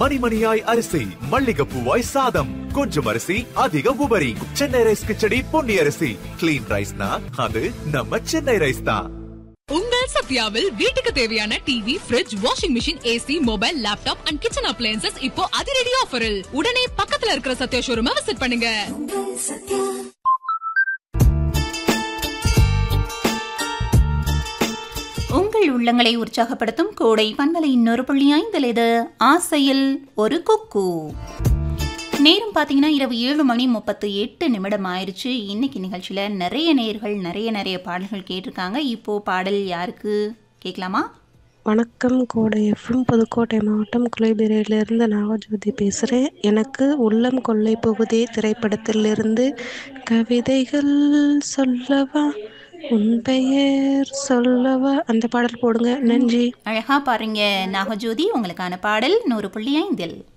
மணிமணியாய் அரிசி மல்லிகைப்பூவாய் சாதம் கொஞ்சம் அரிசி அதிக உபரி சென்னை ரைஸ் கிச்சடி பொன்னி அரிசி கிளீன் ரைஸ்னா அது நம்ம சென்னை ரைஸ் தான் உங்கள் சத்யாவில் வீட்டுக்கு தேவையான TV fridge washing machine AC mobile laptop and kitchen appliances இப்போ அதிரடி ஆஃபரில் உடனே பக்கத்துல இருக்கிற சத்யா ஷோரூமை விசிட் பண்ணுங்க உங்கள் உள்ளங்களை உற்சாகப்படுத்தும் கோடை பண்பலை இன்னொரு புள்ளி ஐந்தில் இது ஆசையில் ஒரு குக்கு நேரம் பார்த்தீங்கன்னா இரவு ஏழு மணி முப்பத்து எட்டு நிமிடம் ஆயிடுச்சு இன்னைக்கு நிகழ்ச்சியில் நிறைய நேர்கள் நிறைய நிறைய பாடல்கள் கேட்டிருக்காங்க இப்போ பாடல் யாருக்கு கேட்கலாமா வணக்கம் கோடை எஃப்எம் புதுக்கோட்டை மாவட்டம் குலைபிரையிலிருந்து நாகஜோதி பேசுகிறேன் எனக்கு உள்ளம் கொள்ளை போகுதே திரைப்படத்திலிருந்து கவிதைகள் சொல்லவா உன் பெயர் சொல்லவா அந்த பாடல் போடுங்க நன்றி அழகா பாருங்க நாகஜோதி உங்களுக்கான பாடல் நூறு புள்ளி ஐந்தில்